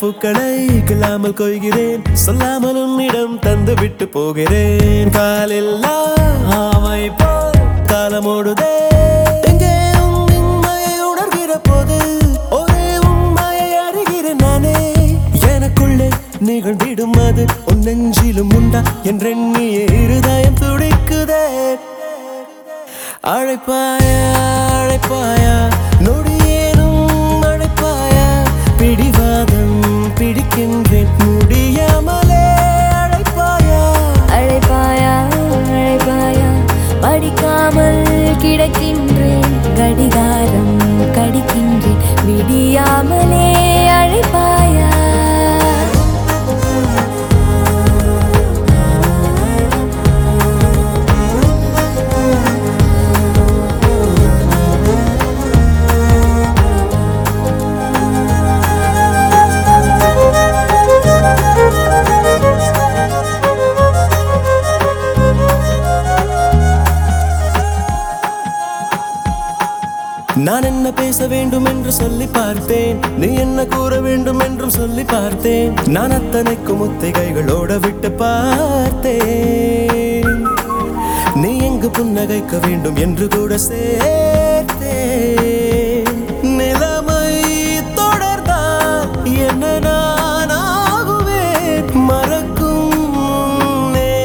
பூக்களை கில்லாமல் கொய்கிறேன் சொல்லாமல் உன்னிடம் தந்து விட்டு போகிறேன் காலெல்லாம் ஆமை போல் காலமோடுதே எங்கே உன் இன்மையை உணர்கிற போது ஒரே உண்மையை அறிகிறேன் நானே எனக்குள்ளே நிகழ்ந்திடும் அது உன் நெஞ்சிலும் உண்டா என்றெண்ணிய இருதயம் துடிக்குதே அழைப்பாயா அழைப்பாயா நொடியேனும் அழைப்பாயா பிடிவாதம் பிடிக்கின்றேன் முடியாமலே அழைப்பாயா அழைப்பாயா அழைப்பாயா படிக்காமல் கிடக்கின்றேன் கடிகாரம் கடிக்கின்றேன் விடியாமலே அழைப்பாயா நான் என்ன பேச வேண்டும் என்று சொல்லி பார்த்தேன் நீ என்ன கூற வேண்டும் என்றும் சொல்லி பார்த்தேன் நான் அத்தனைக்கும் முத்திகைகளோட விட்டு பார்த்தேன் நீ எங்கு புன்னகைக்க வேண்டும் என்று கூட சேர்த்தேன் நிலைமை தொடர்ந்தால் என்ன நான் ஆகுவேன் மறக்கும் முன்னே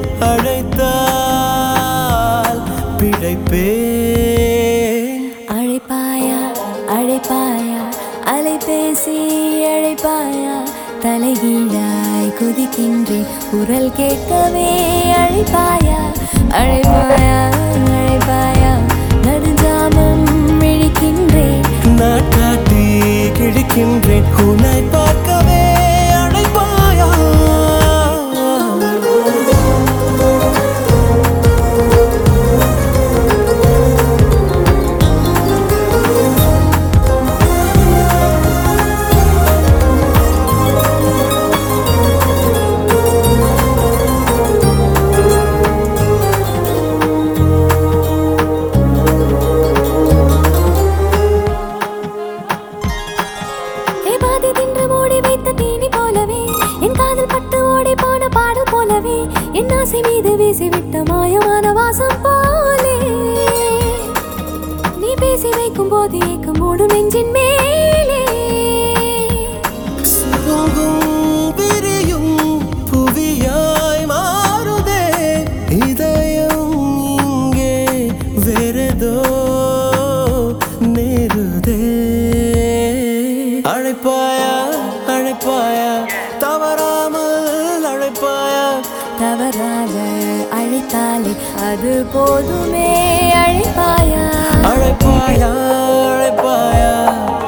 அழைத்தால் பிழைப்பேன் அழைப்பாயா அழைப்பாயா அலைபேசி அழைப்பாயா தலைகீழாய் குதிக்கின்றேன் குரல் கேட்கவே அழைப்பாயா அழைப்பாயா அழைப்பாயா நடுஞ்சாமம் விழிக்கின்றேன் நான் காட்டி கிழிக்கின்றேன் உன்னை பார்க்கவே அழைப்பாயா ஏமாதி தின்று மூடி வைத்த தீனி போலவே என் காதல் பட்டு ஓடி போன பாடல் போலவே என் ஆசை மீது வீசிவிட்ட மாயமான வாசம் போலே நீ பேசி வைக்கும் போது ஏக்கம் மூடும் நெஞ்சின் மேலே சுருங்கும் விரியும் புவியாய் மாறுதே இதயம் இங்கே வேறதோ நேருதே அழைப்பாயா அழைப்பாயா தவறாமல் அழைப்பாயா தவறாக அழைத்தாலே அது போதுமே அழைப்பாயா அழைப்பாயா அழைப்பாயா